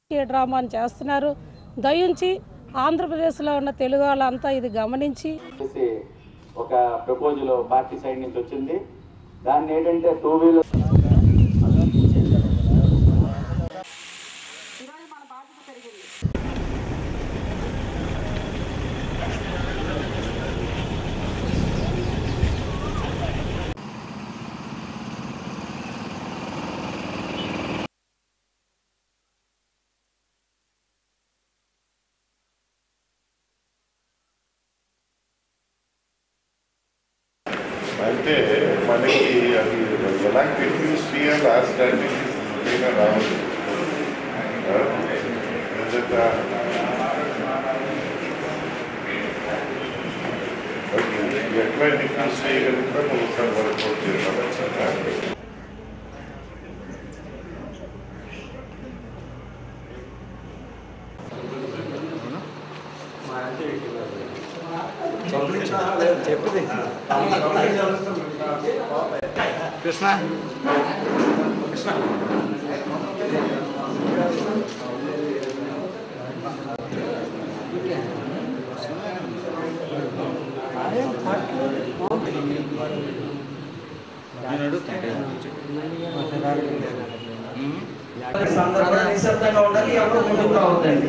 రాజకీయ డ్రామాని చేస్తున్నారు దయించి ఆంధ్రప్రదేశ్లో ఉన్న తెలుగు వాళ్ళంతా ఇది గమనించి చేసి ఒక ప్రపోజల్ పార్టీ సైడ్ నుంచి వచ్చింది దాన్ని ఏంటంటే టూ వీలర్ అంటే మనకి అది ఎలాంటి రివ్యూస్ చేయాలి ఆ స్టాండింగ్ ఏదైనా రావాలి ఆ? ఎందుకంటే ఓకే, ఎట్లా రివ్యూస్ చేయగలుగుతాం ఒకసారి వర్కౌట్ చేయాలి సందర్భంగా నిశ్శబ్దంగా ఉండాలి ఎవరు ముందుకు రావద్దండి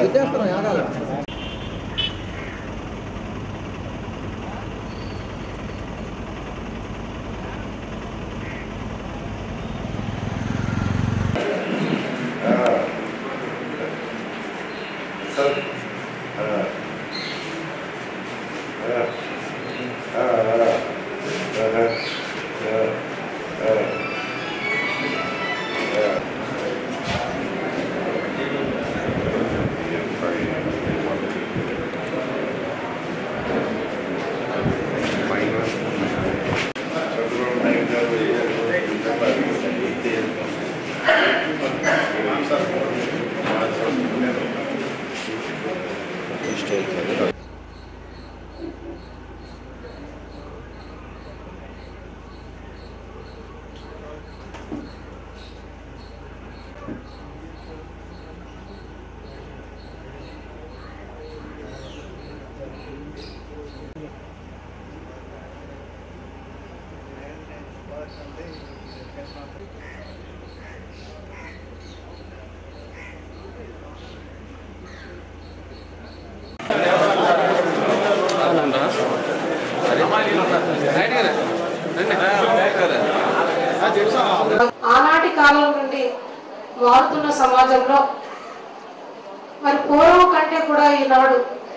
సార్ ఆ. ఆ. ఆ, ఆ. ఆహా. ఆ. ఆ. ఆ. ఆనాటి కాలం నుండి మారుతున్న సమాజంలో మరి పూర్వం కంటే కూడా ఈనాడు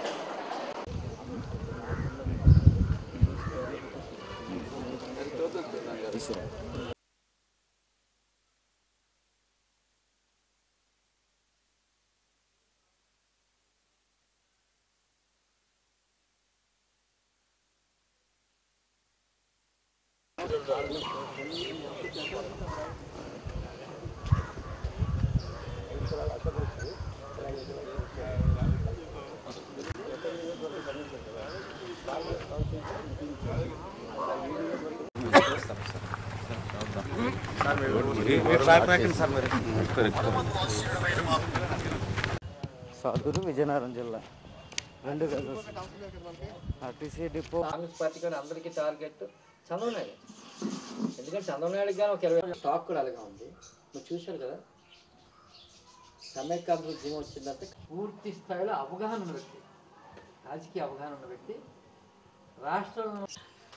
సాధురు విజయనగరం జిల్లా రెండు కదా ఆర్టీసీ డిపో కాంగ్రెస్ పార్టీ కానీ అందరికీ టార్గెట్ చంద్రబాబు నాయుడు ఎందుకంటే చంద్రబాబు నాయుడు కానీ ఒక ఇరవై స్టాక్ కూడా అలాగే ఉంది మీరు చూశారు కదా సమైక్యాంధ్ర ఉద్యమం వచ్చిందంటే పూర్తి స్థాయిలో అవగాహన ఉన్న వ్యక్తి రాజకీయ అవగాహన ఉన్న వ్యక్తి రాష్ట్రంలో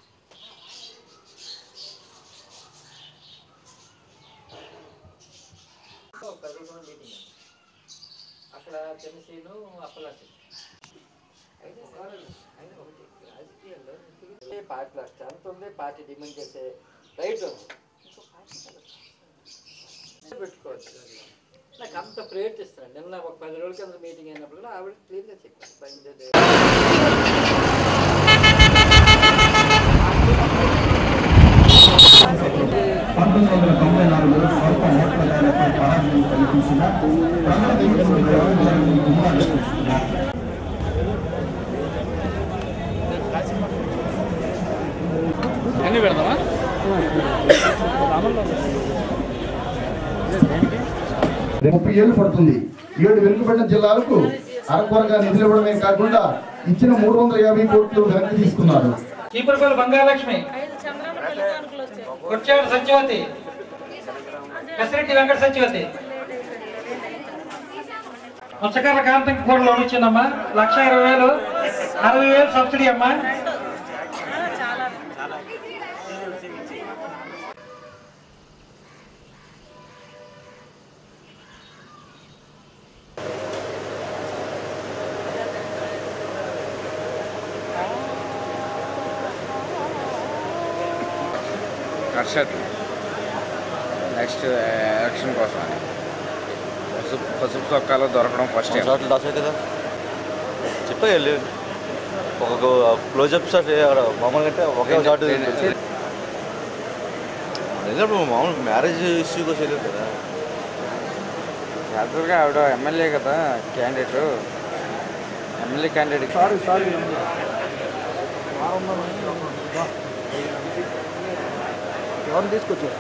పెద్దలకొండ మీటింగ్ అండి. అక్కడ జనసేను అప్పలాసి అయితే ఆయన ఒకటి రాజకీయాల్లో ఏ పార్టీలో స్ట్రెంత్ ఉంది పార్టీ డిమాండ్ చేసే రైట్ ఉంది ఇంకో పార్టీ కలదు. పెట్టుకోవచ్చు నాకు అంత ప్రయత్నిస్తున్నాను నిన్న ఒక పది రోజుల కింద మీటింగ్ అయినప్పుడు కూడా ఆవిడ క్లియర్గా చెప్పారు బయలుదేరి పంతొమ్మిది వందల తొంభై నాలుగులో స్వల్ప ఓట్ల తేడాతో పరాజయం కల్పించిన ప్రజల దేశంలో ప్రయోజనాలను గుమ్మాలు ముప్పై ఏళ్ళు పడుతుంది ఏడు వెనుకబడిన జిల్లాలకు అరకొరగా నిధులు ఇవ్వడమే కాకుండా ఇచ్చిన మూడు వందల యాభై కోట్లు వెనక్కి తీసుకున్నారు చీపురుపల్లి బంగాలక్ష్మి గుర్చాడు సత్యవతి పెసిరెడ్డి వెంకట సత్యవతి మత్స్యకారుల కాంతికి కూడా లోన్ ఇచ్చిందమ్మా లక్ష ఇరవై వేలు అరవై వేలు సబ్సిడీ అమ్మా కర్షకులు నెక్స్ట్ ఎలక్షన్ కోసం అని పసుపు పసుపు చొక్కాలు దొరకడం ఫస్ట్ టైం షాట్లు దాసే కదా చెప్పా వెళ్ళి ఒక క్లోజప్ షాట్ ఆడ మామూలుగా అంటే ఒకే షాట్ వెళ్ళినప్పుడు మామూలు మ్యారేజ్ ఇష్యూ కోసం వెళ్ళారు కదా యాక్చువల్గా ఆవిడ ఎమ్మెల్యే కదా candidate MLA candidate sorry sorry ఎవరిని తీసుకొచ్చారు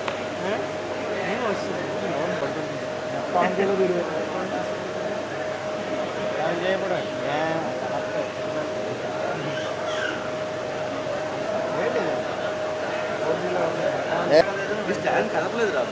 స్టాండ్ కదపలేదు రా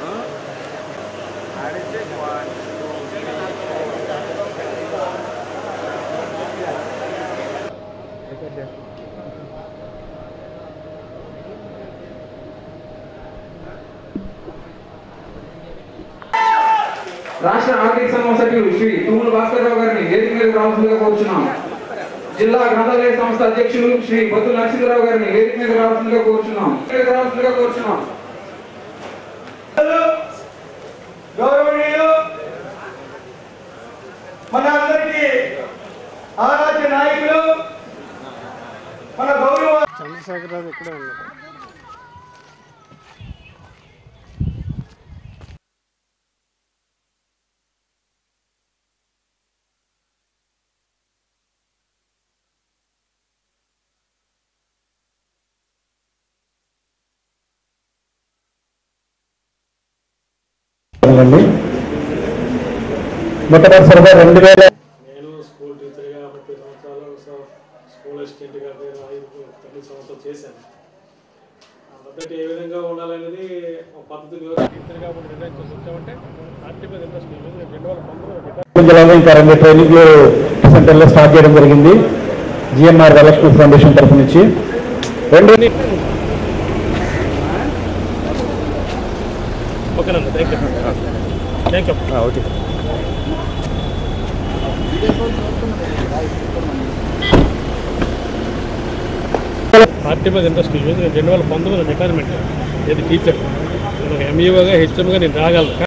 రాష్ట్ర ఆర్థిక సంఘం సభ్యులు శ్రీ తుమ్మల భాస్కర్రావు గారిని వేదిక మీద రావాల్సిందిగా కోరుచున్నాం జిల్లా గ్రంథాలయ సంస్థ అధ్యక్షులు శ్రీ బొద్దు నరసింహరావు గారిని వేదిక మీద రావాల్సిందిగా కోరుచున్నాం వేదిక రావాల్సిందిగా కోరుచున్నాం గౌరవనీయులు మన అందరికీ ఆరాధ్య నాయకులు మన గౌరవ చంద్రశేఖరరావు ఇక్కడే ఉన్నారు మొట్టమొదటిసారిగా రెండు వేల నేను స్కూల్ టీచర్గా ముప్పై సంవత్సరాలు స- స్కూల్ అసిస్టెంట్గా నేను ఐదు తొమ్మిది సంవత్సరాలు చేశాను ఆ పద్ధతి ఏ విధంగా ఉండాలనేది ఒక పద్ధతి టీచర్గా మనం నిర్ణయించి వచ్చామంటే పార్టీ మీద ఇంట్రెస్ట్ లేదు రెండు వేల పంతొమ్మిది జిల్లాలో ఇంకా రెండు ట్రైనింగ్ సెంటర్లో స్టార్ట్ చేయడం జరిగింది జిఎంఆర్ వరలక్ష్మి ఫౌండేషన్ తరఫు నుంచి రెండు ఓకేనండి thank you thank you okay party మీద ఇంట్రెస్ట్ లేదు నేను రెండు వేల పంతొమ్మిది రిటైర్మెంట్ ఇది టీచర్ నేను ఒక ఎంఈఓగా హెచ్ఎంగా నేను రాగలను